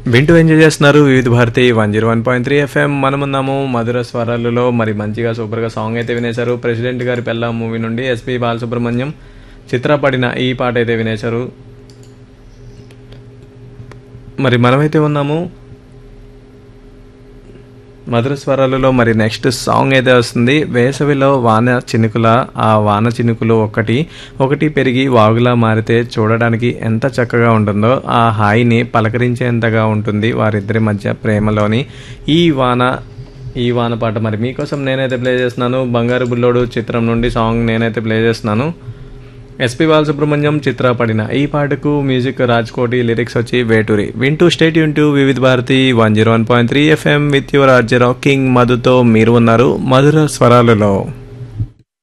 వింటూ ఎంజాయ్ చేస్తున్నారు Vividh Bharati one zero one point three FM మనమున్నాము మధుర స్వరాలలో మరి మంచిగా సూపర్గా సాంగ్ అయితే వినేశారు ప్రెసిడెంట్ గారి పెళ్ళ మూవీ నుండి ఎస్పి బాలసుబ్రహ్మణ్యం చిత్రపడిన ఈ పాట అయితే వినేశారు మరి మనమైతే ఉన్నాము మధుర స్వరాలలో మరి నెక్స్ట్ సాంగ్ అయితే వస్తుంది వేసవిలో వాన చినుకుల ఆ వాన చినుకులు ఒకటి ఒకటి పెరిగి వాగులా మారితే చూడడానికి ఎంత చక్కగా ఉంటుందో ఆ హాయిని పలకరించేంతగా ఉంటుంది వారిద్దరి మధ్య ప్రేమలోని ఈ వాన ఈ వాన పాట మరి మీకోసం నేనైతే ప్లే చేస్తున్నాను బంగారు బుల్లోడు చిత్రం నుండి సాంగ్ నేనైతే ప్లే చేస్తున్నాను ఎస్పి బాలసుబ్రహ్మణ్యం చిత్ర పడిన ఈ పాటకు మ్యూజిక్ రాజ్కోటి లిరిక్స్ వచ్చి వేటూరి వింటూ స్టేట్ యూన్ Vividh Bharati one zero one point three FM with your RJ king మధుతో మీరు ఉన్నారు మధుర స్వరాలలో